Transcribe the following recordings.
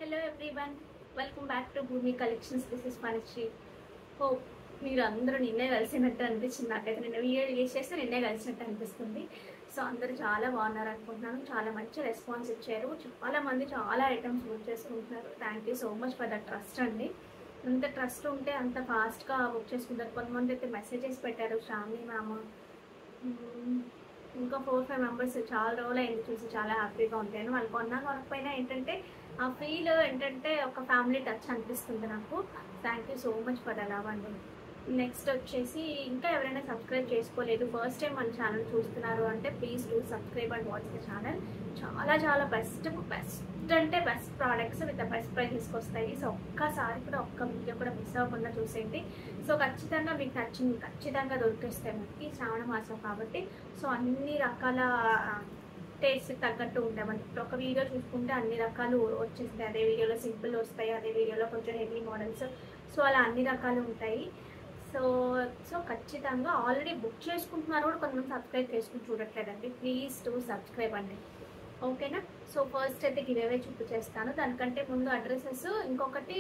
Hello everyone welcome back to Bhoomi collections this is Manasri hope మీరు అందరూ నిన్నే కలిసినట్టు అనిపించింది నాకైతే నిన్న వీడియో రిలీజ్ చేస్తే నిన్నే కలిసినట్టు అనిపిస్తుంది సో అందరూ చాలా బాగున్నారు అనుకుంటున్నాను చాలా మంచి రెస్పాన్స్ ఇచ్చారు చాలా మంది చాలా ఐటమ్స్ బుక్ చేసుకుంటున్నారు thank you so much for the trust అండి అంత ట్రస్ట్ ఉంటే అంత ఫాస్ట్గా బుక్ చేసుకుంటారు కొంతమంది అయితే మెసేజెస్ పెట్టారు శ్రావణి మ్యామ్ మ్మ్. ఇంకా ఫోర్ ఫైవ్ మెంబర్స్ చాలా రోజులు అయింది చూసి చాలా హ్యాపీగా ఉంటాను వాళ్ళు కొన్నా కొనకపోయినా ఏంటంటే ఆ ఫీల్ ఏంటంటే ఒక ఫ్యామిలీ టచ్ అనిపిస్తుంది నాకు thank you so much for అలా అండి నెక్స్ట్ వచ్చేసి ఇంకా ఎవరైనా సబ్స్క్రైబ్ చేసుకోలేదు ఫస్ట్ టైం మన ఛానల్ చూస్తున్నారు అంటే please do subscribe and watch the channel చాలా చాలా బెస్ట్ బెస్ట్ అంటే బెస్ట్ ప్రోడక్ట్స్ విత్ బెస్ట్ ప్రైజెస్కి వస్తాయి సో ఒక్కసారి కూడా ఒక్క వీడియో కూడా మిస్ అవ్వకుండా చూసేయండి సో ఖచ్చితంగా మీకు నచ్చింది ఖచ్చితంగా దొరికేస్తాయి మనకి శ్రావణ మాసం కాబట్టి సో అన్ని రకాల టేస్ట్ తగ్గట్టు ఉంటాయి మనకి ఇప్పుడు ఒక వీడియో చూసుకుంటే అన్ని రకాలు వచ్చేస్తాయి అదే వీడియోలో సింపుల్ వస్తాయి అదే వీడియోలో కొంచెం హెవీ మోడల్స్ సో అలా అన్ని రకాలు ఉంటాయి సో సో ఖచ్చితంగా ఆల్రెడీ బుక్ చేసుకుంటున్నారు కూడా కొంతమంది సబ్స్క్రైబ్ చేసుకుని చూడట్లేదండి ప్లీజ్ టు సబ్స్క్రైబ్ అండి ఓకేనా సో ఫస్ట్ అయితే గివేవే చూపించేస్తాను దానికంటే ముందు అడ్రసెస్ ఇంకొకటి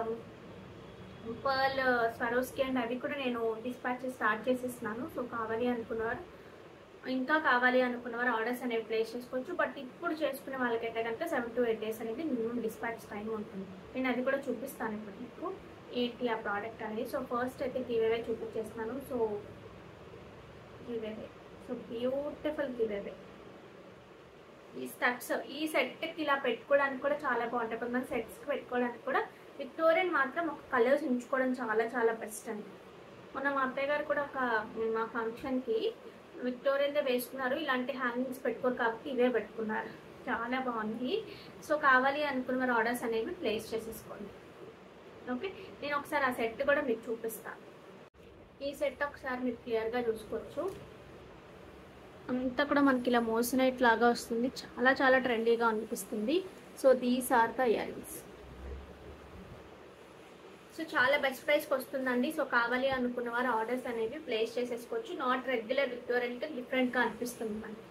పర్ల్ స్వరోస్కి అండ్ అవి కూడా నేను డిస్పాచ్ స్టార్ట్ చేసేస్తున్నాను సో కావాలి అనుకున్నవారు ఇంకా కావాలి అనుకున్నవారు ఆర్డర్స్ అనేవి ప్లేస్ చేసుకోవచ్చు బట్ ఇప్పుడు చేసుకునే వాళ్ళకైతే కనుక సెవెన్ టు ఎయిట్ డేస్ అనేది మినిమం డిస్పాచ్ టైం ఉంటుంది నేను అది కూడా చూపిస్తాను ఇప్పుడు మీకు ఏంటి ఆ ప్రోడక్ట్ అనేది సో ఫస్ట్ అయితే గివేవే చూపించేస్తున్నాను so giveaway so beautiful giveaway ఈ స్టడ్స్ ఈ సెట్కి ఇలా పెట్టుకోవడానికి కూడా చాలా బాగుంటాయి కొంతమంది సెట్స్కి పెట్టుకోవడానికి కూడా విక్టోరియన్ మాత్రం ఒక కలర్స్ ఉంచుకోవడం చాలా చాలా బెస్ట్ అండి మొన్న మా అత్తయ్య గారు కూడా ఒక మా ఫంక్షన్కి విక్టోరియన్దే వేసుకున్నారు ఇలాంటి హ్యాంగింగ్స్ పెట్టుకోరు కాబట్టి ఇవే పెట్టుకున్నారు చాలా బాగుంది సో కావాలి అనుకున్న వారు ఆర్డర్స్ అనేవి ప్లేస్ చేసేసుకోండి ఓకే నేను ఒకసారి ఆ సెట్ కూడా మీకు చూపిస్తాను ఈ సెట్ ఒకసారి మీరు క్లియర్గా చూసుకోవచ్చు అంతా కూడా మనకి ఇలా మోసినైట్ లాగా వస్తుంది చాలా చాలా ట్రెండీగా అనిపిస్తుంది so these are the earrings so చాలా బెస్ట్ ప్రైస్కి వస్తుందండి సో కావాలి అనుకున్న వారు ఆర్డర్స్ అనేవి ప్లేస్ చేసేసుకోవచ్చు నాట్ రెగ్యులర్ విక్టోరియన్కి డిఫరెంట్గా అనిపిస్తుంది మనకి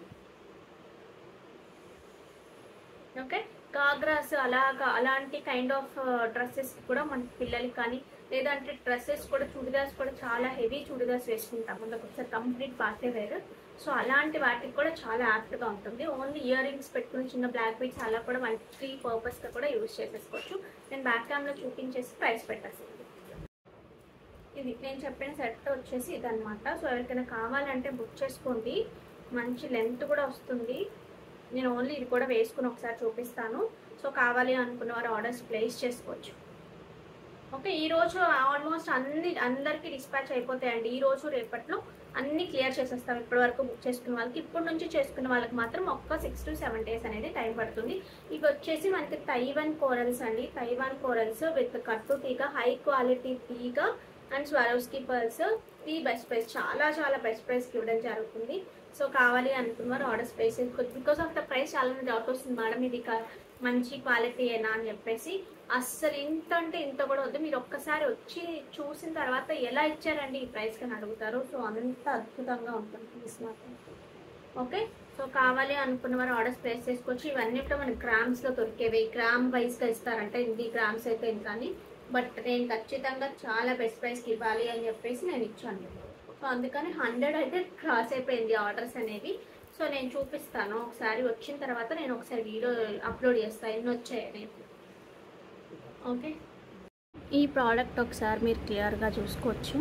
ఓకే గాగ్రాస్ అలాగా అలాంటి కైండ్ ఆఫ్ డ్రెస్సెస్ కూడా మన పిల్లలకి కానీ లేదంటే డ్రెస్సెస్ కూడా చుడిదార్స్ కూడా చాలా హెవీ చుడిదార్స్ వేసుకుంటాం మనకు ఒకసారి కంప్లీట్ పార్టీ వేర్ సో అలాంటి వాటికి కూడా చాలా యాప్ట్గా ఉంటుంది ఓన్లీ ఇయర్ రింగ్స్ పెట్టుకుని చిన్న బ్లాక్ బీట్స్ అలా కూడా మంచి పర్పస్గా కూడా యూజ్ చేసేసుకోవచ్చు నేను బ్యాక్ క్యామ్లో చూపించేసి ప్రైస్ పెట్టేస్తాను ఇది నేను చెప్పిన సెట్ వచ్చేసి ఇదనమాట సో ఎవరికైనా కావాలంటే బుక్ చేసుకోండి మంచి లెంత్ కూడా వస్తుంది నేను ఓన్లీ ఇది కూడా వేసుకుని ఒకసారి చూపిస్తాను సో కావాలి అనుకున్న వారు ఆర్డర్స్ ప్లేస్ చేసుకోవచ్చు ఓకే ఈ రోజు ఆల్మోస్ట్ అన్ని అందరికీ డిస్పాచ్ అయిపోతాయండి ఈ రోజు రేపట్లో అన్ని క్లియర్ చేసేస్తాం ఇప్పటి వరకు బుక్ చేసుకున్న వాళ్ళకి ఇప్పటి నుంచి చేసుకున్న వాళ్ళకి మాత్రం ఒక్క సిక్స్ టు సెవెన్ డేస్ అనేది టైం పడుతుంది ఇవి వచ్చేసి మనకి తైవాన్ కోరల్స్ అండి తైవాన్ కోరల్స్ విత్ కట్టు తీగ హై క్వాలిటీ తీగ and Swarovski pearls the best price చాలా చాలా బెస్ట్ ప్రైస్కి ఇవ్వడం జరుగుతుంది సో కావాలి అనుకున్నారు ఆర్డర్స్ ప్లేస్ చేసుకోవచ్చు బికాస్ ఆఫ్ ద ప్రైస్ చాలా డౌట్ వస్తుంది మేడం ఇది క- మంచి క్వాలిటీ ఏనా అని చెప్పేసి అస్సలు ఇంత అంటే ఇంత కూడా వద్దు మీరు ఒక్కసారి వచ్చి చూసిన తర్వాత ఎలా ఇచ్చారండి ఈ ప్రైస్ అని అడుగుతారు సో అంత అద్భుతంగా ఉంటుంది పీస్ మాత్రం ఓకే సో కావాలి అనుకున్న వారు ఆర్డర్స్ ప్లేస్ చేసుకోవచ్చు ఇవన్నీ కూడా మనకి గ్రామ్స్లో దొరికేవి గ్రామ్ వైజ్గా ఇస్తారంటే ఇది గ్రామ్స్ అయితే ఇంత అని బట్ నేను ఖచ్చితంగా చాలా బెస్ట్ ప్రైస్కి ఇవ్వాలి అని చెప్పేసి నేను ఇచ్చాను సో అందుకని హండ్రెడ్ అయితే క్రాస్ అయిపోయింది ఆర్డర్స్ అనేవి సో నేను చూపిస్తాను ఒకసారి వచ్చిన తర్వాత నేను ఒకసారి వీడియో అప్లోడ్ చేస్తాను ఎన్ని వచ్చాయి అనేది ఓకే ఈ ప్రోడక్ట్ ఒకసారి మీరు క్లియర్గా చూసుకోవచ్చు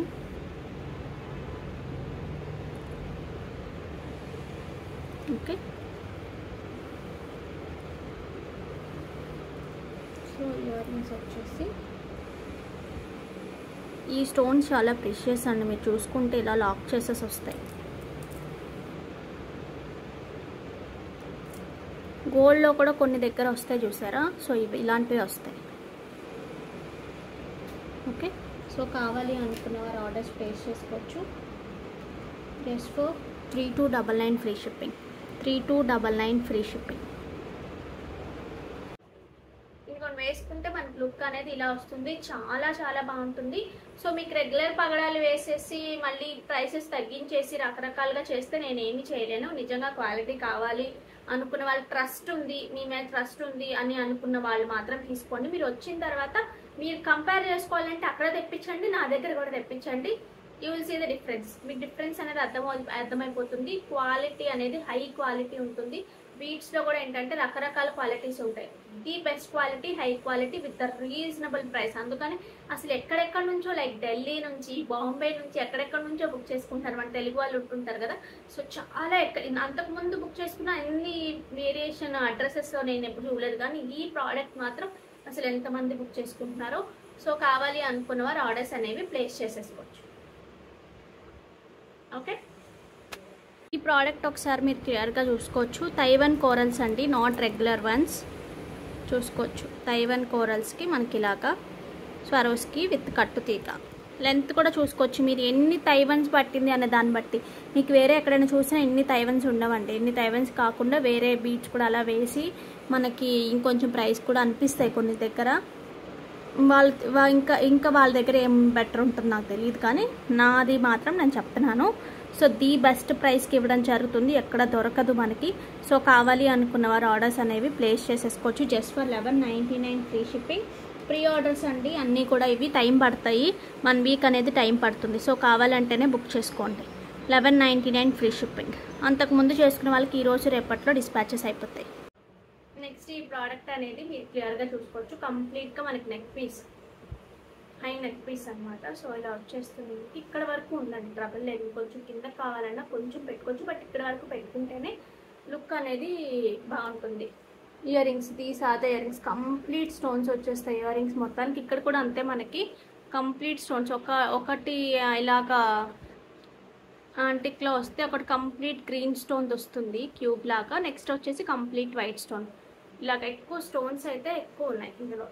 ఓకే సో ఇయర్ రింగ్స్ వచ్చేసి ఈ స్టోన్స్ చాలా ప్రిషియస్ అండి మీరు చూసుకుంటే ఇలా లాక్ చేసేసి వస్తాయి గోల్డ్లో కూడా కొన్ని దగ్గర వస్తాయి చూసారా సో ఇవి ఇలాంటివి వస్తాయి ఓకే సో కావాలి అనుకున్న వారు ఆర్డర్స్ ప్లేస్ చేసుకోవచ్చు just for three two double nine free shipping three two double nine free shipping ఇంకొన్ని వేసుకుంటే మనకి లుక్ అనేది ఇలా వస్తుంది చాలా చాలా బాగుంటుంది సో మీకు రెగ్యులర్ పగడాలు వేసేసి మళ్ళీ ప్రైసెస్ తగ్గించేసి రకరకాలుగా చేస్తే నేను ఏమి చేయలేను నిజంగా క్వాలిటీ కావాలి అనుకున్న వాళ్ళు ట్రస్ట్ ఉంది మీ మీద ట్రస్ట్ ఉంది అని అనుకున్న వాళ్ళు మాత్రం తీసుకోండి మీరు వచ్చిన తర్వాత మీరు కంపేర్ చేసుకోవాలంటే అక్కడ తెప్పించండి నా దగ్గర కూడా తెప్పించండి you will see the difference మీకు డిఫరెన్స్ అనేది అర్థం అర్థమైపోతుంది క్వాలిటీ అనేది హై క్వాలిటీ ఉంటుంది బీట్స్ లో కూడా ఏంటంటే రకరకాల క్వాలిటీస్ ఉంటాయి the best quality high quality with the reasonable price అందుకని అసలు ఎక్కడెక్కడ నుంచో లైక్ ఢిల్లీ నుంచి బాంబే నుంచి ఎక్కడెక్కడ నుంచో బుక్ చేసుకుంటారు మన తెలుగు వాళ్ళు ఉంటుంటారు కదా సో చాలా ఎక్కడ అంతకు ముందు బుక్ చేసుకున్న అన్ని వేరియేషన్ అడ్రసెస్ నేను ఎప్పుడు చూడలేదు కానీ ఈ ప్రోడక్ట్ మాత్రం అసలు ఎంతమంది బుక్ చేసుకుంటున్నారో సో కావాలి అనుకున్న వారు ఆర్డర్స్ అనేవి ప్లేస్ చేసేసుకోవచ్చు ఓకే ఈ ప్రోడక్ట్ ఒకసారి మీరు క్లియర్గా చూసుకోవచ్చు తైవన్ కోరల్స్ అండి నాట్ రెగ్యులర్ వన్స్ చూసుకోవచ్చు తైవన్ కోరల్స్కి మనకి ఇలాగా స్వరోస్కి విత్ కట్టుతీత లెంత్ కూడా చూసుకోవచ్చు మీరు ఎన్ని తైవన్స్ పట్టింది అనే దాన్ని బట్టి మీకు వేరే ఎక్కడైనా చూసినా ఎన్ని తైవన్స్ ఉండవండి ఎన్ని తైవన్స్ కాకుండా వేరే బీచ్ కూడా అలా వేసి మనకి ఇంకొంచెం ప్రైస్ కూడా అనిపిస్తాయి కొన్ని దగ్గర వాళ్ళ వా- ఇంకా ఇంకా వాళ్ళ దగ్గర ఏం బెటర్ ఉంటుంది నాకు తెలియదు కానీ నాది మాత్రం నేను చెప్తున్నాను సో ది బెస్ట్ ప్రైస్కి ఇవ్వడం జరుగుతుంది ఎక్కడ దొరకదు మనకి సో కావాలి అనుకున్న వారు ఆర్డర్స్ అనేవి ప్లేస్ చేసేసుకోవచ్చు just for eleven ninety nine free shipping pre orders అండి అన్నీ కూడా ఇవి టైం పడతాయి వన్ వీక్ అనేది టైం పడుతుంది సో కావాలంటేనే బుక్ చేసుకోండి eleven ninety nine free shipping అంతకుముందు చేసుకున్న వాళ్ళకి ఈరోజు రేపట్లో డిస్పాచెస్ అయిపోతాయి నెక్స్ట్ ఈ ప్రోడక్ట్ అనేది మీరు క్లియర్గా చూసుకోవచ్చు కంప్లీట్గా మనకి neck piece high neck piece అన్నమాట సో ఇలా వచ్చేస్తుంది ఇక్కడ వరకు ఉందండి ట్రబుల్ లేదు కొంచెం కింద కావాలన్నా కొంచెం పెట్టుకోవచ్చు బట్ ఇక్కడ వరకు పెట్టుకుంటేనే లుక్ అనేది బాగుంటుంది ఇయర్ రింగ్స్ దీ సాదా ఇయర్ రింగ్స్ కంప్లీట్ స్టోన్స్ వచ్చేస్తాయి ఇయర్ రింగ్స్ మొత్తానికి ఇక్కడ కూడా అంతే మనకి కంప్లీట్ స్టోన్స్ ఒక ఒకటి ఆ, ఇలాగా ఆంటిక్లో వస్తే ఒకటి కంప్లీట్ గ్రీన్ స్టోన్ వస్తుంది క్యూబ్ లాగా నెక్స్ట్ వచ్చేసి కంప్లీట్ వైట్ స్టోన్ ఇలాగ ఎక్కువ స్టోన్స్ అయితే ఎక్కువ ఉన్నాయి ఇందులో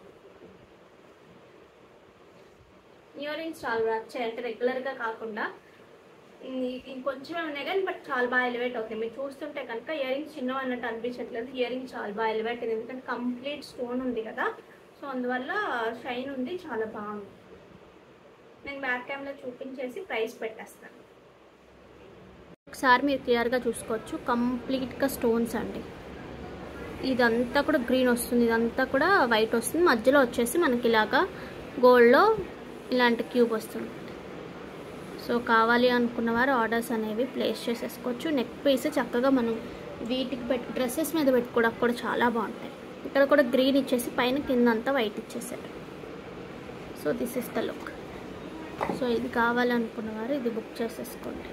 ఇయర్ రింగ్స్ చాలా బాగా వచ్చాయి అంటే రెగ్యులర్గా కాకుండా ఇ- ఇంకొంచెమే ఉన్నాయి కానీ బట్ చాలా బాగా ఎలివేట్ అవుతాయి మీరు చూస్తుంటే కనుక ఇయర్ రింగ్స్ చిన్నవి అన్నట్టు అనిపించట్లేదు ఇయర్ రింగ్స్ చాలా బాగా ఎలివేట్ అయింది ఎందుకంటే కంప్లీట్ స్టోన్ ఉంది కదా సో అందువల్ల షైన్ ఉంది చాలా బాగుంది నేను బ్యాక్ క్యామ్లో చూపించేసి ప్రైస్ పెట్టేస్తాను ఒకసారి మీరు క్లియర్గా చూసుకోవచ్చు కంప్లీట్గా స్టోన్స్ అండి ఇదంతా కూడా గ్రీన్ వస్తుంది ఇదంతా కూడా వైట్ వస్తుంది మధ్యలో వచ్చేసి మనకి ఇలాగా గోల్డ్లో ఇలాంటి క్యూబ్ వస్తుంది సో కావాలి అనుకున్న వారు ఆర్డర్స్ అనేవి ప్లేస్ చేసేసుకోవచ్చు నెక్ పీస్ చక్కగా మనం వీటికి పెట్టి డ్రెస్సెస్ మీద పెట్టుకోవడానికి కూడా చాలా బాగుంటాయి ఇక్కడ కూడా గ్రీన్ ఇచ్చేసి పైన కింద అంతా వైట్ ఇచ్చేసారు so this is the look so ఇది కావాలనుకున్న వారు ఇది బుక్ చేసేసుకోండి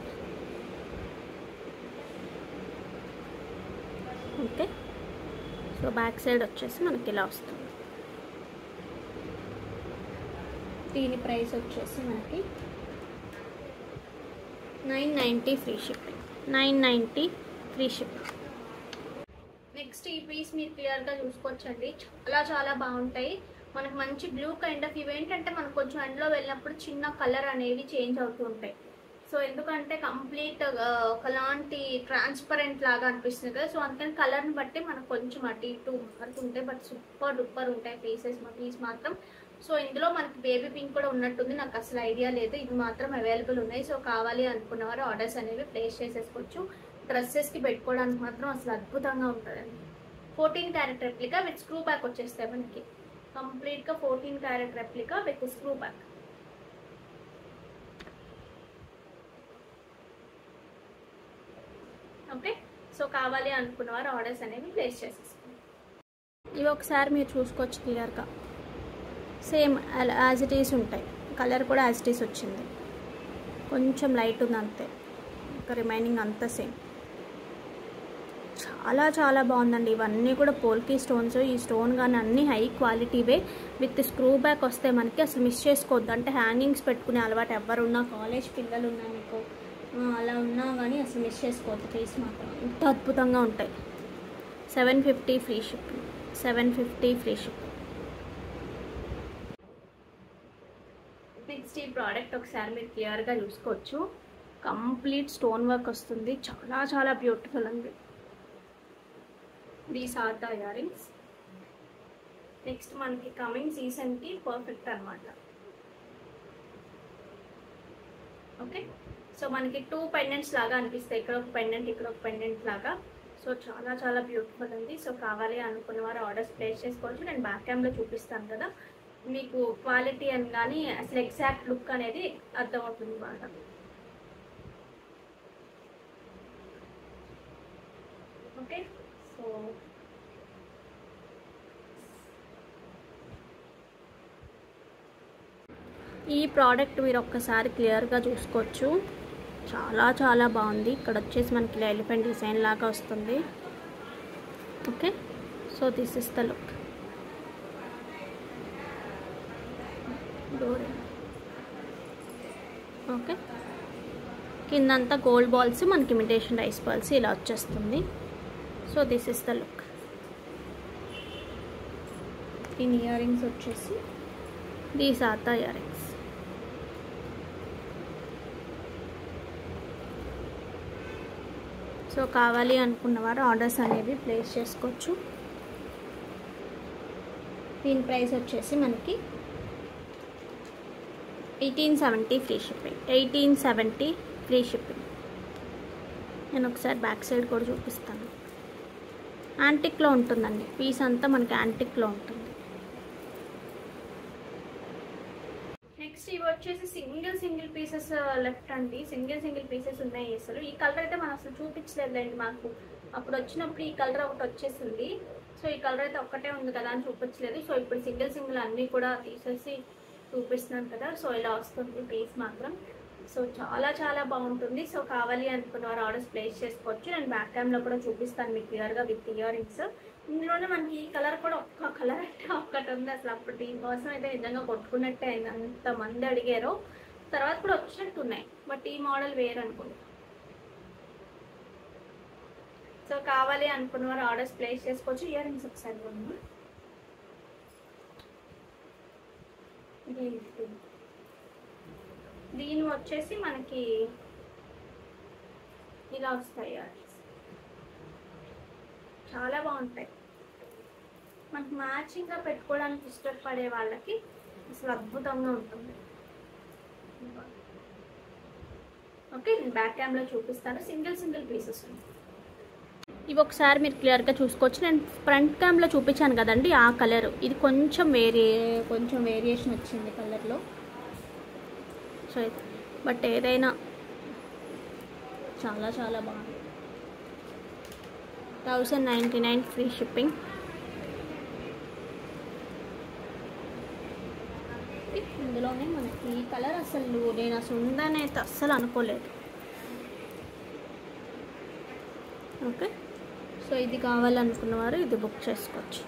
ఓకే సో బ్యాక్ సైడ్ వచ్చేసి మనకి ఇలా వస్తుంది దీని ప్రైస్ వచ్చేసి మనకి nine ninety free shipping nine ninety free shipping next ఈ పీస్ మీరు క్లియర్గా చూసుకోవచ్చండి చాలా చాలా బాగుంటాయి మనకు మంచి బ్లూ కైండ్ ఆఫ్ ఇవి ఏంటంటే మనకు కొంచెం ఎండలో వెళ్ళినప్పుడు చిన్న కలర్ అనేవి చేంజ్ అవుతూ ఉంటాయి సో ఎందుకంటే కంప్లీట్ ఒకలాంటి ట్రాన్స్పరెంట్ లాగా అనిపిస్తుంది కదా సో అందుకని కలర్ని బట్టి మనకు కొంచెం అటు ఇటు వరకు ఉంటాయి బట్ సూపర్ డూపర్ ఉంటాయి పీసెస్ మా పీస్ మాత్రం సో ఇందులో మనకి బేబీ పింక్ కూడా ఉన్నట్టుంది నాకు అసలు ఐడియా లేదు ఇవి మాత్రం అవైలబుల్ ఉన్నాయి సో కావాలి అనుకున్నవారు ఆర్డర్స్ అనేవి ప్లేస్ చేసేసుకోవచ్చు డ్రెస్సెస్కి పెట్టుకోవడానికి మాత్రం అసలు అద్భుతంగా ఉంటుందండి fourteen carat replica with screw back వచ్చేస్తాయి మనకి కంప్లీట్గా fourteen carat replica with screw back okay so కావాలి అనుకున్న వారు ఆర్డర్స్ అనేవి ప్లేస్ చేసేసుకోండి ఇవి ఒకసారి మీరు చూసుకోవచ్చు క్లియర్గా సేమ్ యాజ్ ఇట్ ఈస్ ఉంటాయి కలర్ కూడా యాజ్ ఇట్ ఈస్ వచ్చింది కొంచెం లైట్ ఉంది అంతే ఇంకా రిమైనింగ్ అంతా సేమ్ చాలా చాలా బాగుందండి ఇవన్నీ కూడా పోల్కీ స్టోన్స్ ఈ స్టోన్ కానీ అన్నీ హై క్వాలిటీవే విత్ స్క్రూ బ్యాక్ వస్తే మనకి అసలు మిస్ చేసుకోవద్దు అంటే హ్యాంగింగ్స్ పెట్టుకునే అలవాటు ఎవరున్నా కాలేజ్ పిల్లలు ఉన్నా మీకు ఆ, అలా ఉన్నా కానీ అసలు మిస్ చేసుకోవద్దు ఫేస్ మాత్రం ఎంత అద్భుతంగా ఉంటాయి seven fifty free shipping seven fifty free shipping next ఈ ప్రోడక్ట్ ఒకసారి మీరు క్లియర్గా చూసుకోవచ్చు కంప్లీట్ స్టోన్ వర్క్ వస్తుంది చాలా చాలా బ్యూటిఫుల్ ఉంది these are the earrings next మనకి కమింగ్ సీజన్కి పర్ఫెక్ట్ అనమాట ఓకే సో మనకి టూ పెండెంట్స్ లాగా అనిపిస్తాయి ఇక్కడ ఒక పెండెంట్ ఇక్కడ ఒక పెండెంట్ లాగా సో సో చాలా చాలా బ్యూటిఫుల్ ఉంది సో కావాలి అనుకున్న వారు ఆర్డర్స్ ప్లేస్ చేసుకోవచ్చు నేను బ్యాక్ క్యామ్లో చూపిస్తాను కదా మీకు క్వాలిటీ అని కానీ అసలు ఎగ్జాక్ట్ లుక్ అనేది అర్థమవుతుంది బాగా ఓకే సో ఈ ప్రోడక్ట్ మీరు ఒక్కసారి క్లియర్గా చూసుకోవచ్చు చాలా చాలా బాగుంది ఇక్కడ వచ్చేసి మనకి ఇలా ఎలిఫెంట్ డిజైన్ లాగా వస్తుంది okay so this is the look okay కిందంతా గోల్డ్ బాల్స్ మనకి ఇమిటేషన్ రైస్ బాల్స్ ఇలా వచ్చేస్తుంది so this is the look దీని ఇయర్ రింగ్స్ వచ్చేసి these are the earrings so కావాలి అనుకున్నవారు ఆర్డర్స్ అనేవి ప్లేస్ చేసుకోవచ్చు దీని ప్రైస్ వచ్చేసి మనకి eighteen seventy free shipping eighteen seventy free shipping నేను ఒకసారి బ్యాక్ సైడ్ కూడా చూపిస్తాను యాంటిక్లో ఉంటుందండి పీస్ అంతా మనకి యాంటిక్లో ఉంటుంది నెక్స్ట్ ఇవి వచ్చేసి సింగిల్ సింగిల్ పీసెస్ లెఫ్ట్ అండి సింగిల్ సింగిల్ పీసెస్ ఉన్నాయి అసలు ఈ కలర్ అయితే మనం అసలు చూపించలేదండి మాకు అప్పుడు వచ్చినప్పుడు ఈ కలర్ ఒకటి వచ్చేసింది సో ఈ కలర్ అయితే ఒక్కటే ఉంది కదా అని చూపించలేదు సో ఇప్పుడు సింగిల్ సింగిల్ అన్నీ కూడా తీసేసి చూపిస్తున్నాను కదా సో ఇలా వస్తుంది పీస్ మాత్రం సో చాలా చాలా బాగుంటుంది సో కావాలి అనుకున్న వారు ఆర్డర్స్ ప్లేస్ చేసుకోవచ్చు నేను బ్యాక్ క్యామ్లో కూడా చూపిస్తాను మీకు క్లియర్గా విత్ ఇయర్ రింగ్స్ ఇందులోనే మనకి ఈ కలర్ కూడా ఒక్క కలర్ అంటే ఒక్కటి ఉంది అసలు అప్పుడు దీనికోసం అయితే నిజంగా కొట్టుకున్నట్టే అయింది అంతమంది అడిగారు తర్వాత కూడా వచ్చినట్టు ఉన్నాయి బట్ ఈ మోడల్ వేరు అనుకుంటా సో కావాలి అనుకున్న వారు ఆర్డర్స్ ప్లేస్ చేసుకోవచ్చు ఇయర్ రింగ్స్ ఒకసారి కొన్నా దీని వచ్చేసి మనకి ఇలా వస్తాయి ఇయర్ రింగ్స్ చాలా బాగుంటాయి మనకి మ్యాచింగ్గా పెట్టుకోవడానికి ఇష్టపడే వాళ్ళకి అసలు అద్భుతంగా ఉంటుంది ఓకే నేను బ్యాక్ క్యామ్లో చూపిస్తాను సింగిల్ సింగిల్ పీసెస్ ఉన్నాయి ఇవి ఒకసారి మీరు క్లియర్గా చూసుకోవచ్చు నేను ఫ్రంట్ క్యామ్లో చూపించాను కదండి ఆ కలర్ ఇది కొంచెం వేరే కొంచెం వేరియేషన్ వచ్చింది కలర్లో సో బట్ ఏదైనా చాలా చాలా బాగుంది thousand ninety nine free shipping ఇందులోనే మనకి ఈ కలర్ అసలు నేను అసలు ఉందని అయితే అస్సలు అనుకోలేదు ఓకే సో ఇది కావాలనుకున్న వారు ఇది బుక్ చేసుకోవచ్చు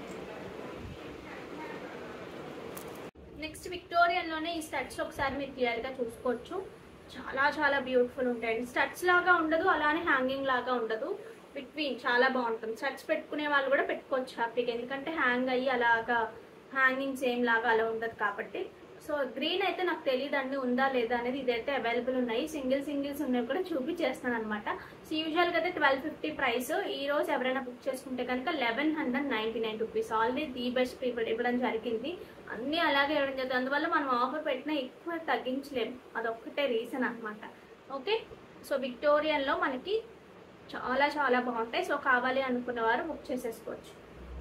నెక్స్ట్ విక్టోరియన్లోనే ఈ స్టడ్స్ ఒకసారి మీరు క్లియర్గా చూసుకోవచ్చు చాలా చాలా బ్యూటిఫుల్ ఉంటాయండి స్టడ్స్ లాగా ఉండదు అలానే హ్యాంగింగ్ లాగా ఉండదు బిట్వీన్ చాలా బాగుంటుంది స్టడ్స్ పెట్టుకునే వాళ్ళు కూడా పెట్టుకోవచ్చు హ్యాపీగా ఎందుకంటే హ్యాంగ్ అయ్యి అలాగా హ్యాంగింగ్స్ ఏం లాగా అలా ఉండదు కాబట్టి సో గ్రీన్ అయితే నాకు తెలియదండి ఉందా లేదా అనేది ఇదైతే అవైలబుల్ ఉన్నాయి సింగిల్ సింగిల్స్ ఉన్నాయి కూడా చూపించేస్తాను అనమాట సో యూజువల్గా అయితే ట్వెల్వ్ ఫిఫ్టీ ప్రైస్ ఈ రోజు ఎవరైనా బుక్ చేసుకుంటే కనుక eleven hundred ninety nine rupees already the best people ఇవ్వడం జరిగింది అన్నీ అలాగే ఇవ్వడం జరుగుతుంది అందువల్ల మనం ఆఫర్ పెట్టినా ఎక్కువ తగ్గించలేము అదొక్కటే రీజన్ అనమాట ఓకే సో విక్టోరియన్లో మనకి చాలా చాలా బాగుంటాయి సో కావాలి అనుకున్న వారు బుక్ చేసేసుకోవచ్చు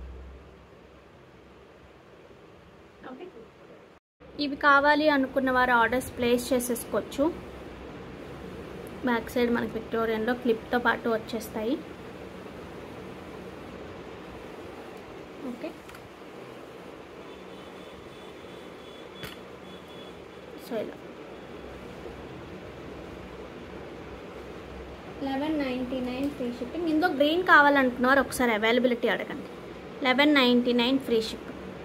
ఓకే ఇవి కావాలి అనుకున్న వారు ఆర్డర్స్ ప్లేస్ చేసేసుకోవచ్చు బ్యాక్ సైడ్ మనకి విక్టోరియన్లో క్లిప్తో పాటు వచ్చేస్తాయి ఓకే సో ఇలా eleven ninety nine free shipping ఇందులో గ్రీన్ కావాలనుకున్నవారు ఒకసారి అవైలబిలిటీ అడగండి eleven ninety nine free shipping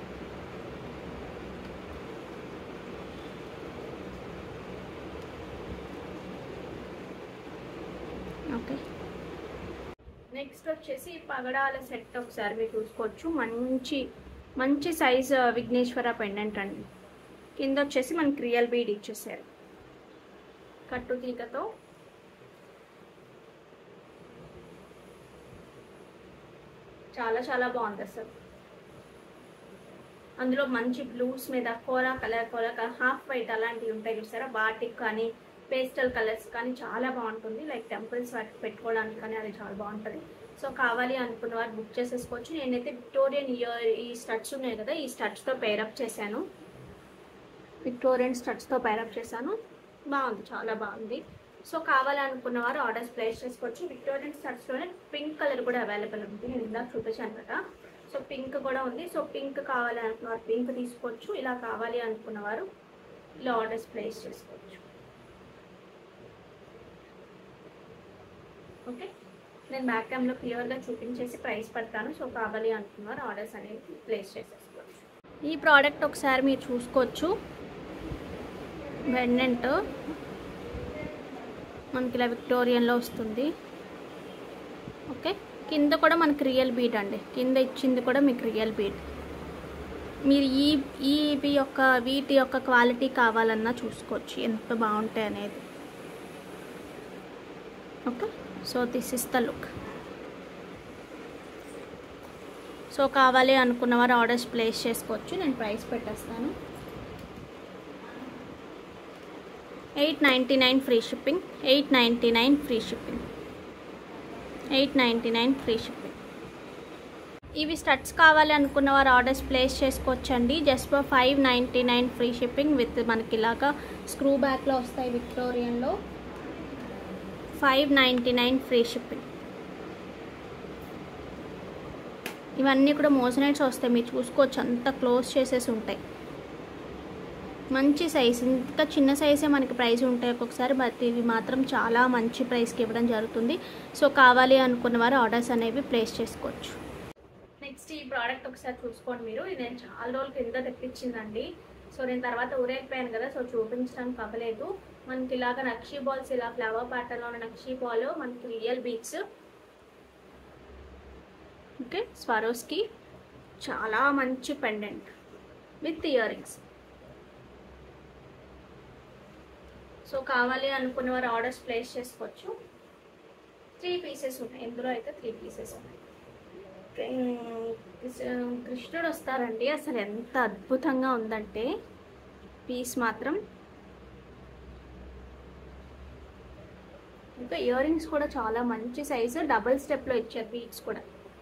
okay next వచ్చేసి పగడాల సెట్ ఒకసారి మీరు చూసుకోవచ్చు మంచి మంచి సైజ్ విఘ్నేశ్వర పెండెంట్ అండి కింద వచ్చేసి మనకి రియల్ బీడ్ ఇచ్చేసారు కట్టు తీగతో చాలా చాలా బాగుంది అసలు అందులో మంచి బ్లూస్ మీద కోరా కలర్ కోరా కలర్ హాఫ్ వైట్ అలాంటివి ఉంటాయి చూసారా బాటిక్ కానీ పేస్టల్ కలర్స్ కానీ చాలా బాగుంటుంది లైక్ టెంపుల్స్ వాటికి పెట్టుకోవడానికి కానీ అది చాలా బాగుంటుంది సో కావాలి అనుకున్న వారు బుక్ చేసేసుకోవచ్చు నేనైతే విక్టోరియన్ ఇయర్ ఈ స్టడ్స్ ఉన్నాయి కదా ఈ స్టడ్స్తో పేరప్ చేశాను విక్టోరియన్ స్టడ్స్తో పేరప్ చేశాను బాగుంది చాలా బాగుంది సో కావాలనుకున్న వారు ఆర్డర్స్ ప్లేస్ చేసుకోవచ్చు విక్టోరియన్ స్టడ్స్లోనే పింక్ కలర్ కూడా అవైలబుల్ ఉంది నేను ఇందాక చూపించాను కదా సో పింక్ కూడా ఉంది సో పింక్ కావాలి అనుకున్న వారు పింక్ తీసుకోవచ్చు ఇలా కావాలి అనుకున్న వారు ఇలా ఆర్డర్స్ ప్లేస్ చేసుకోవచ్చు ఓకే నేను బ్యాక్ క్యామ్లో క్లియర్గా చూపించేసి ప్రైస్ పెడతాను సో కావాలి అనుకున్నారు ఆర్డర్స్ అనేవి ప్లేస్ చేసేసుకోవచ్చు ఈ ప్రోడక్ట్ ఒకసారి మీరు చూసుకోవచ్చు వెండెంట్ మనకి ఇలా విక్టోరియన్లో వస్తుంది ఓకే కింద కూడా మనకి రియల్ బీట్ అండి కింద ఇచ్చింది కూడా మీకు రియల్ బీట్ మీరు ఈ ఈ ఇవి యొక్క వీటి యొక్క క్వాలిటీ కావాలన్నా చూసుకోవచ్చు ఎంత బాగుంటాయి అనేది okay so this is the look so కావాలి అనుకున్న వారు ఆర్డర్స్ ప్లేస్ చేసుకోవచ్చు నేను ప్రైస్ పెట్టేస్తాను eight ninety nine free shipping eight ninety nine free shipping eight ninety nine free shipping ఇవి స్టడ్స్ కావాలి అనుకున్న వారు ఆర్డర్స్ ప్లేస్ చేసుకోవచ్చండి just for five ninety nine free shipping with మనకి ఇలాగా స్క్రూ బ్యాక్లో వస్తాయి విక్టోరియన్లో five ninety nine free shipping ఇవన్నీ కూడా మోజనైట్స్ వస్తాయి మీరు చూసుకోవచ్చు అంతా క్లోజ్ చేసేసి ఉంటాయి మంచి సైజ్ ఇంకా చిన్న సైజే మనకి ప్రైస్ ఉంటాయి ఒక్కొక్కసారి బట్ ఇవి మాత్రం చాలా మంచి ప్రైస్కి ఇవ్వడం జరుగుతుంది సో కావాలి అనుకున్న వారు ఆర్డర్స్ అనేవి ప్లేస్ చేసుకోవచ్చు నెక్స్ట్ ఈ ప్రోడక్ట్ ఒకసారి చూసుకోండి మీరు ఇది నేను చాలా రోజుల కింద తెప్పించిందండి సో నేను తర్వాత ఊరైపోయాను కదా సో చూపించడానికి అవ్వలేదు మనకి ఇలాగ నక్షీ బాల్స్ ఇలా ఫ్లవర్ ప్యాటర్న్లో ఉన్న నక్షీ బాల్ మనకి రియల్ బీట్స్ ఓకే స్వరోస్కి చాలా మంచి pendant with earrings so కావాలి అనుకున్న వారు ఆర్డర్స్ ప్లేస్ చేసుకోవచ్చు త్రీ పీసెస్ ఉన్నాయి ఇందులో అయితే త్రీ పీసెస్ ఉన్నాయి కృష్ణుడు వస్తారండి అసలు ఎంత అద్భుతంగా ఉందంటే పీస్ మాత్రం ఇంకా ఇయర్ రింగ్స్ కూడా చాలా మంచి సైజు డబుల్ స్టెప్లో ఇచ్చారు బీట్స్ కూడా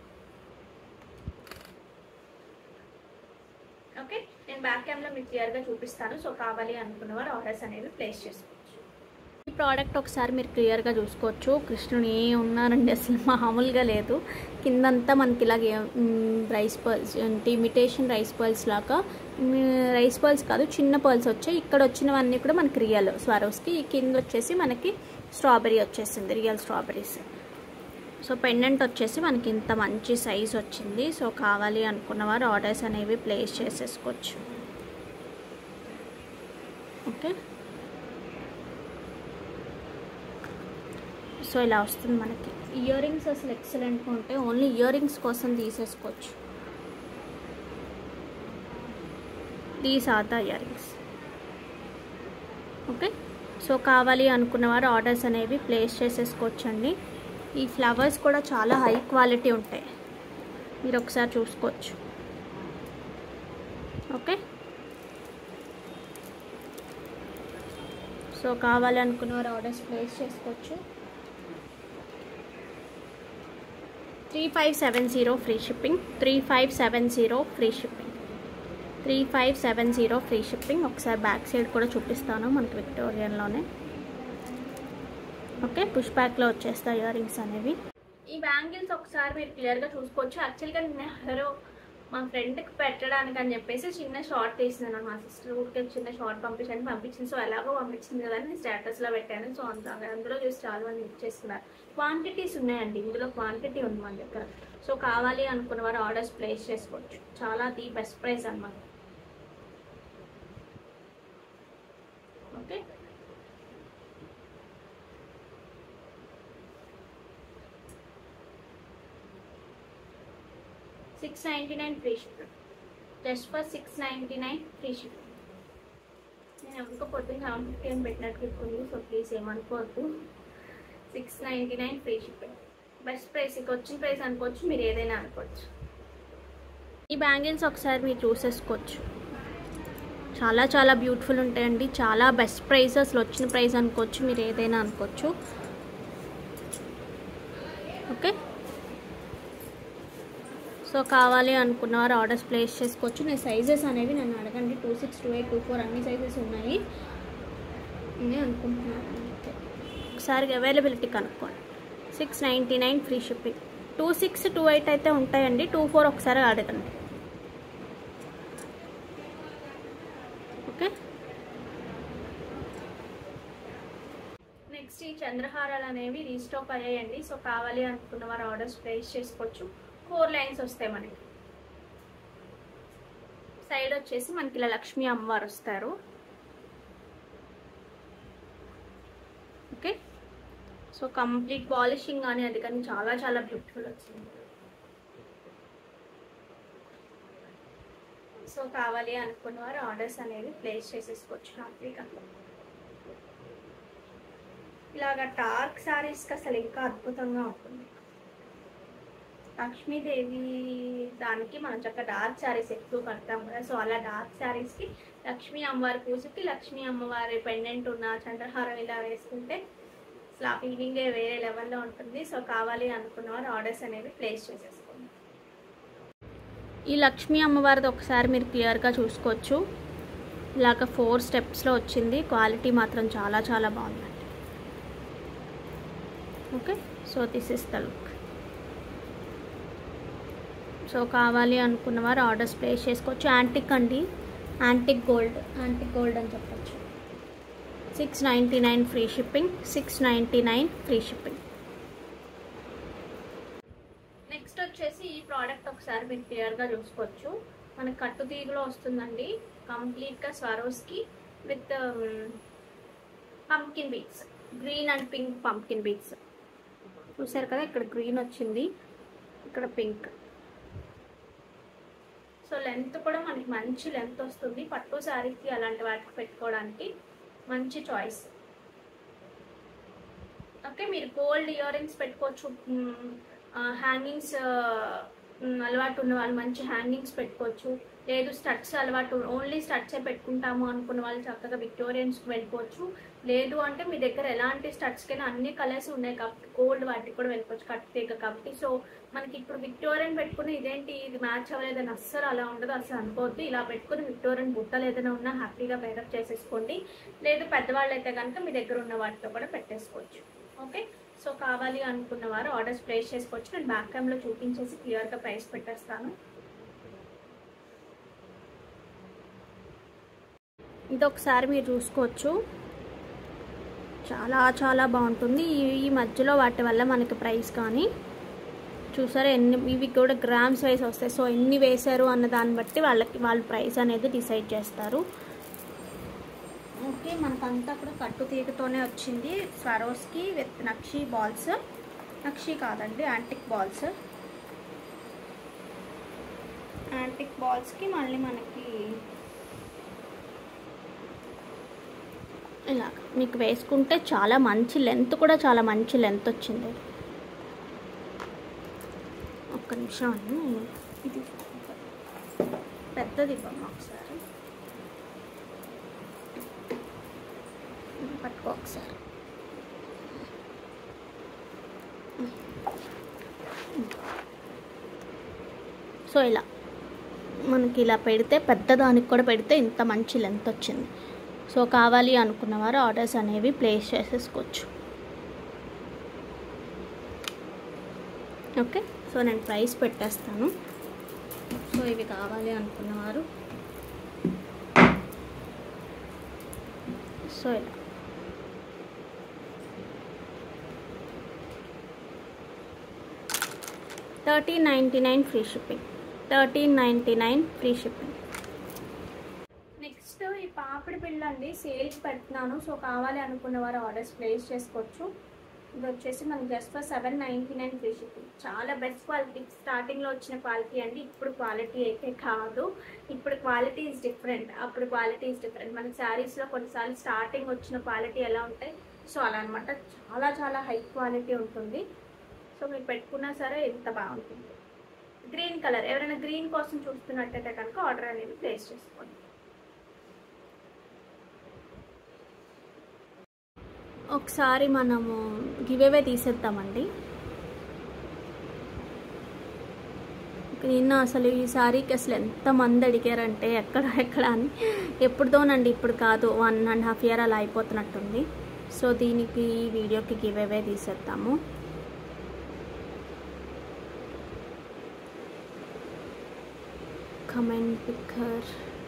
ఓకే నేను బ్యాక్ క్యామ్లో మీకు క్లియర్గా చూపిస్తాను సో కావాలి అనుకున్న వారు ఆర్డర్స్ అనేవి ప్లేస్ చేసుకోవచ్చు ఈ ప్రోడక్ట్ ఒకసారి మీరు క్లియర్గా చూసుకోవచ్చు కృష్ణుడు ఏ ఉన్నారండి అసలు మామూలుగా లేదు కిందంతా మనకి ఇలాగే రైస్ పర్ల్స్ అంటే ఇమిటేషన్ రైస్ పర్ల్స్ లాగా రైస్ పర్ల్స్ కాదు చిన్న పర్ల్స్ వచ్చాయి ఇక్కడ వచ్చినవన్నీ కూడా మనకి రియల్ స్వారోస్కి ఈ కింద వచ్చేసి మనకి స్ట్రాబెరీ వచ్చేసింది రియల్ స్ట్రాబెరీస్ సో పెండెంట్ వచ్చేసి మనకి ఇంత మంచి సైజ్ వచ్చింది సో కావాలి అనుకున్న వారు ఆర్డర్స్ అనేవి ప్లేస్ చేసేసుకోవచ్చు ఓకే సో ఇలా వస్తుంది మనకి ఇయర్ రింగ్స్ అసలు ఎక్సలెంట్గా ఉంటాయి ఓన్లీ ఇయర్ రింగ్స్ కోసం తీసేసుకోవచ్చు these are the earrings okay so కావాలి అనుకున్న వారు ఆర్డర్స్ అనేవి ప్లేస్ చేసేసుకోవచ్చండి ఈ ఫ్లవర్స్ కూడా చాలా హై క్వాలిటీ ఉంటాయి మీరు ఒకసారి చూసుకోవచ్చు ఓకే సో కావాలి అనుకున్న వారు ఆర్డర్స్ ప్లేస్ చేసుకోవచ్చు three five seven zero free shipping three five seven zero free shipping three five seven zero free shipping ఒకసారి బ్యాక్ సైడ్ కూడా చూపిస్తాను మనకి విక్టోరియన్లోనే ఓకే పుష్ బ్యాక్లో వచ్చేస్తాయి ఇయర్ రింగ్స్ అనేవి ఈ బ్యాంగిల్స్ ఒకసారి మీరు క్లియర్గా చూసుకోవచ్చు యాక్చువల్గా నేను ఎవరో మా ఫ్రెండ్కి పెట్టడానికి అని చెప్పేసి చిన్న షార్ట్ తీసినాను మా సిస్టర్ ఊరికే చిన్న షార్ట్ పంపించండి పంపించింది సో ఎలాగో పంపించింది కదా అని స్టేటస్లో పెట్టాను సో అంత అందులో చూసి చాలా మంది ఇచ్చేస్తున్నారు క్వాంటిటీస్ ఉన్నాయండి ఇందులో క్వాంటిటీ ఉంది మన దగ్గర సో కావాలి అనుకున్న వారు ఆర్డర్స్ ప్లేస్ చేసుకోవచ్చు చాలా ది బెస్ట్ ప్రైస్ అనమాట okay six ninety nine free shipping just for six ninety nine free shipping నేను ఎవరికో పొద్దున్న సెవెన్ ఫిఫ్టీ అని పెట్టినట్టు ఉంది సో ప్లీజ్ ఏమనుకోవద్దు six ninety nine free shipping best price ఇక వచ్చిన ప్రైస్ అనుకోవచ్చు మీరు ఏదైనా అనుకోవచ్చు ఈ బ్యాంగిల్స్ ఒకసారి మీరు చూసేసుకోవచ్చు చాలా చాలా బ్యూటిఫుల్ ఉంటాయండి చాలా బెస్ట్ ప్రైస్ అసలు వచ్చిన ప్రైస్ అనుకోవచ్చు మీరు ఏదైనా అనుకోవచ్చు ఓకే సో కావాలి అనుకున్నవారు ఆర్డర్స్ ప్లేస్ చేసుకోవచ్చు నేను సైజెస్ అనేవి నన్ను అడగండి two six two eight two four అన్ని సైజెస్ ఉన్నాయి నేను అనుకుంటున్నాను అంతే. ఒకసారి అవైలబిలిటీ కనుక్కోండి six ninety nine free shipping two six two eight అయితే ఉంటాయండి టూ ఫోర్ ఒకసారి అడగండి ఓకే నెక్స్ట్ ఈ చంద్రహారాలు అనేవి రీస్టాక్ అయ్యాయండి సో కావాలి అనుకున్న వారు ఆర్డర్స్ ప్లేస్ చేసుకోవచ్చు ఫోర్ లైన్స్ వస్తాయి మనకి సైడ్ వచ్చేసి మనకి ఇలా లక్ష్మీ అమ్మవారు వస్తారు ఓకే సో కంప్లీట్ పాలిషింగ్ కానీ అది కానీ చాలా చాలా బ్యూటిఫుల్ వచ్చింది సో కావాలి అనుకున్న వారు ఆర్డర్స్ అనేవి ప్లేస్ చేసేసుకోవచ్చు హ్యాపీగా ఇలాగ డార్క్ శారీస్కి అసలు ఇంకా అద్భుతంగా ఉంటుంది లక్ష్మీదేవి దానికి మనం చక్కగా డార్క్ శారీస్ ఎక్కువ కడతాం కదా సో అలా డార్క్ శారీస్కి లక్ష్మీ అమ్మవారి పూజకి లక్ష్మీ అమ్మవారి పెండెంట్ ఉన్న చంద్రహారం ఇలా వేసుకుంటే అసలు ఆ ఫీలింగే వేరే లెవెల్లో ఉంటుంది సో కావాలి అనుకున్న వారు ఆర్డర్స్ అనేవి ప్లేస్ చేసేసుకోండి ఈ లక్ష్మీ అమ్మవారిది ఒకసారి మీరు క్లియర్గా చూసుకోవచ్చు ఇలాగ ఫోర్ స్టెప్స్లో వచ్చింది క్వాలిటీ మాత్రం చాలా చాలా బాగుందండి okay so this is the look so కావాలి అనుకున్న వారు ఆర్డర్స్ ప్లేస్ చేసుకోవచ్చు యాంటిక్ అండి యాంటిక్ గోల్డ్ యాంటిక్ గోల్డ్ అని చెప్పచ్చు six ninety nine free shipping six ninety nine free shipping next వచ్చేసి ఈ ప్రోడక్ట్ ఒకసారి మీరు క్లియర్గా చూసుకోవచ్చు మనకి కట్టు తీగలో వస్తుందండి కంప్లీట్గా Swarovski with pumpkin beads green and pink pumpkin beads చూసారు కదా ఇక్కడ గ్రీన్ వచ్చింది ఇక్కడ పింక్ సో లెంత్ కూడా మనకి మంచి లెంత్ వస్తుంది పట్టు శారీకి అలాంటి వాటికి పెట్టుకోవడానికి మంచి చాయిస్ ఓకే మీరు గోల్డ్ ఇయర్ రింగ్స్ పెట్టుకోవచ్చు హ్యాంగింగ్స్ అలవాటు ఉన్న వాళ్ళు మంచి హ్యాంగింగ్స్ పెట్టుకోవచ్చు లేదు స్టడ్స్ అలవాటు ఓన్లీ స్టడ్సే పెట్టుకుంటాము అనుకున్న వాళ్ళు చక్కగా విక్టోరియన్స్కి వెళ్ళిపోవచ్చు లేదు అంటే మీ దగ్గర ఎలాంటి స్టడ్స్కైనా అన్ని కలర్స్ ఉన్నాయి కాబట్టి గోల్డ్ వాటికి కూడా వెళ్ళిపోవచ్చు కట్ తీగ కాబట్టి సో మనకి ఇప్పుడు విక్టోరియన్ పెట్టుకుని ఇదేంటి ఇది మ్యాచ్ అవ్వలేదని అస్సలు అలా ఉండదు అసలు అనుకోవద్దు ఇలా పెట్టుకుని విక్టోరియన్ బుట్టలు ఏదైనా ఉన్నా హ్యాపీగా పేరప్ చేసేసుకోండి లేదు పెద్దవాళ్ళు అయితే కనుక మీ దగ్గర ఉన్న వాటితో కూడా పెట్టేసుకోవచ్చు ఓకే సో కావాలి అనుకున్న వారు ఆర్డర్స్ ప్లేస్ చేసుకోవచ్చు నేను బ్యాక్ క్యామ్లో చూపించేసి క్లియర్గా ప్రైస్ పెట్టేస్తాను ఇది ఒకసారి మీరు చూసుకోవచ్చు చాలా చాలా బాగుంటుంది ఈ ఈ మధ్యలో వాటి వల్ల మనకి ప్రైస్ కానీ చూసారా ఎన్ని ఇవి కూడా గ్రామ్స్ వైస్ వస్తాయి సో ఎన్ని వేశారు అన్న దాన్ని బట్టి వాళ్ళకి వాళ్ళ ప్రైస్ అనేది డిసైడ్ చేస్తారు ఓకే మనకంతా కూడా కట్టు తీగతోనే వచ్చింది స్వరోస్కి విత్ నక్షి బాల్స్ నక్షి కాదండి యాంటిక్ బాల్స్ యాంటిక్ బాల్స్కి మళ్ళీ మనకి ఇలా మీకు వేసుకుంటే చాలా మంచి లెంత్ కూడా చాలా మంచి లెంత్ వచ్చింది ఒక్క నిమిషం అండి ఇది పెద్దది ఇవ్వమ్మా ఒకసారి పట్టుకో ఒకసారి సో ఇలా మనకి ఇలా పెడితే పెద్దదానికి కూడా పెడితే ఇంత మంచి లెంత్ వచ్చింది సో కావాలి అనుకున్న వారు ఆర్డర్స్ అనేవి ప్లేస్ చేసేసుకోవచ్చు ఓకే సో నేను ప్రైస్ పెట్టేస్తాను సో ఇవి కావాలి అనుకున్నవారు సో ఇలా thirteen ninety nine free shipping thirteen ninety nine free shipping next ఈ పాపిడి పిల్ల అండి సేల్స్ పెడుతున్నాను సో కావాలి అనుకున్న వారు ఆర్డర్స్ ప్లేస్ చేసుకోవచ్చు ఇది వచ్చేసి మనకి just for seven ninety nine free shipping చాలా బెస్ట్ క్వాలిటీ స్టార్టింగ్లో వచ్చిన క్వాలిటీ అండి ఇప్పుడు క్వాలిటీ అయితే కాదు ఇప్పుడు క్వాలిటీ ఈజ్ డిఫరెంట్ అప్పుడు క్వాలిటీ ఈజ్ డిఫరెంట్ మన శారీస్లో కొన్నిసార్లు స్టార్టింగ్ వచ్చిన క్వాలిటీ ఎలా ఉంటాయి సో అలా అనమాట చాలా చాలా హై క్వాలిటీ ఉంటుంది సో మీరు పెట్టుకున్నా సరే ఎంత బాగుంటుంది గ్రీన్ కలర్ ఎవరైనా గ్రీన్ కోసం చూస్తున్నట్టయితే కనుక ఆర్డర్ అనేది ప్లేస్ చేసుకోండి ఒకసారి మనము గివేవే తీసేద్దామండి నేను అసలు ఈ సారీకి అసలు ఎంతమంది అడిగారంటే ఎక్కడ ఎక్కడ అని ఎప్పుడుతోనండి ఇప్పుడు కాదు వన్ అండ్ హాఫ్ ఇయర్ అలా అయిపోతున్నట్టుంది సో దీనికి ఈ వీడియోకి గివ్ అవే తీసేద్దాము comment picker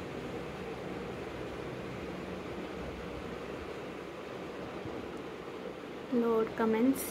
load comments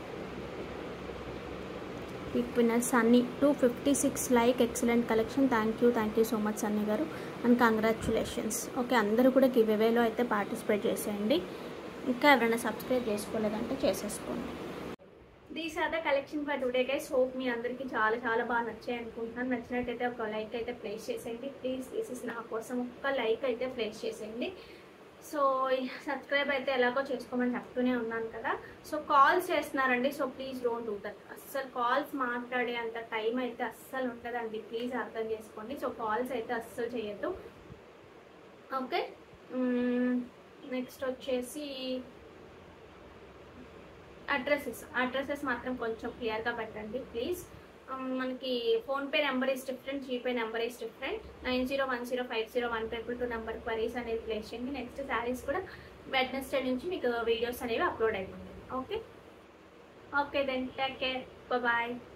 big winner Sunny two fifty six like excellent collection thank you thank you so much Sunny గారు అండ్ కంగ్రాచులేషన్స్ ఓకే అందరూ కూడా గివ్ అవేలో అయితే పార్టిసిపేట్ చేసేయండి ఇంకా ఎవరైనా సబ్స్క్రైబ్ చేసుకోలేదంటే చేసేసుకోండి these are the collection for today guys hope మీ అందరికీ చాలా చాలా బాగా నచ్చాయి అనుకుంటున్నాను నచ్చినట్టయితే ఒక లైక్ అయితే ప్లేస్ చేసేయండి ప్లీజ్ దిస్ ఇస్ నా కోసం ఒక్క లైక్ అయితే ప్లేస్ చేసేయండి సో సబ్స్క్రైబ్ అయితే ఎలాగో చేసుకోమని చెప్తూనే ఉన్నాను కదా సో కాల్స్ చేస్తున్నారండి so please don't do that అస్సలు కాల్స్ మాట్లాడే అంత టైం అయితే అస్సలు ఉంటుందండి ప్లీజ్ అర్థం చేసుకోండి సో కాల్స్ అయితే అస్సలు చేయొద్దు ఓకే నెక్స్ట్ వచ్చేసి అడ్రసెస్ అడ్రసెస్ మాత్రం కొంచెం క్లియర్గా పెట్టండి ప్లీజ్ మనకి PhonePe number is different GPay number is different nine zero one zero five zero one triple two number queries అనేది ప్లేస్ చేయండి నెక్స్ట్ శారీస్ కూడా వెడ్నెస్డే నుంచి మీకు వీడియోస్ అనేవి అప్లోడ్ అయిపోతాయి okay okay then take care bye